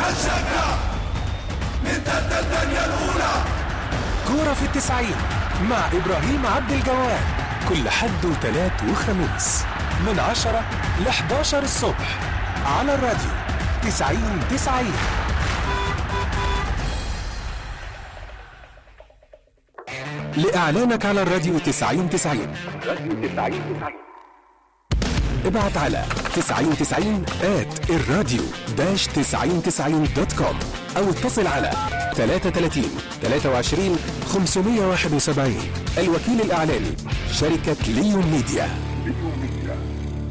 هالشكة من تلت الدنيا الأولى كورة في التسعين مع إبراهيم عبد الجواد كل حد وتلات وخميس من عشرة ل 11 الصبح على الراديو تسعين تسعين لإعلانك على الراديو تسعين تسعين ابعت على 99 at الراديو داش 99 دوت كوم او اتصل على 33 23 571 الوكيل الاعلاني شركة ليون ميديا